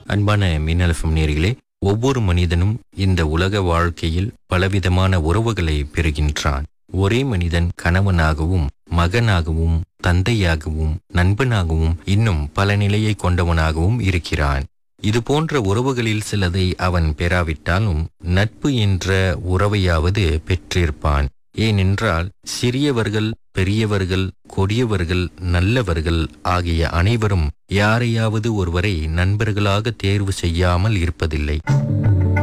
அன்பான மின்னலஃபம் நேர்களே ஒவ்வொரு மனிதனும் இந்த உலக வாழ்க்கையில் பலவிதமான உறவுகளை பெறுகின்றான் ஒரே மனிதன் கணவனாகவும் மகனாகவும் தந்தையாகவும் நண்பனாகவும் இன்னும் பல நிலையை கொண்டவனாகவும் இருக்கிறான் இது போன்ற உறவுகளில் சிலதை அவன் பெறாவிட்டாலும் நட்பு என்ற உறவையாவது பெற்றிருப்பான் ஏனென்றால் சிறியவர்கள் பெரியவர்கள் கொடியவர்கள் நல்லவர்கள் ஆகிய அனைவரும் யாரையாவது ஒருவரை நண்பர்களாக தேர்வு செய்யாமல் இருப்பதில்லை